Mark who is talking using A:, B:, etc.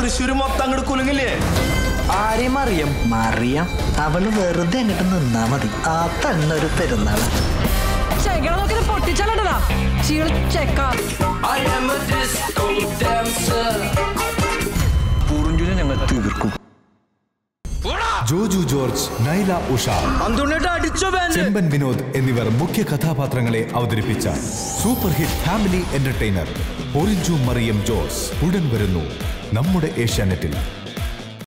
A: തൃശ്ശൂർ മൊത്തം അങ്ങോട്ട് കുലുങ്ങില്ലേ
B: ആരെയും അറിയാം മറിയാം അവള് വെറുതെ അങ്ങോട്ട് നിന്നാ മതി ആ തന്നെ ഒരു പെരുന്നാള്
C: ചെകളെ നോക്കി പൊട്ടിച്ചാലടാ ചീൾ ചെക്ക
B: പൂറുഞ്ചുനെ ഞങ്ങൾ തീർക്കും
D: ജോജു ജോർജ് നൈല ഉഷ ചെമ്പൻ വിനോദ് എന്നിവർ മുഖ്യ കഥാപാത്രങ്ങളെ അവതരിപ്പിച്ച super hit family entertainer Porinju Mariam Jose ഉടൻ വരുന്നു നമ്മുടെ ഏഷ്യാനെറ്റിൽ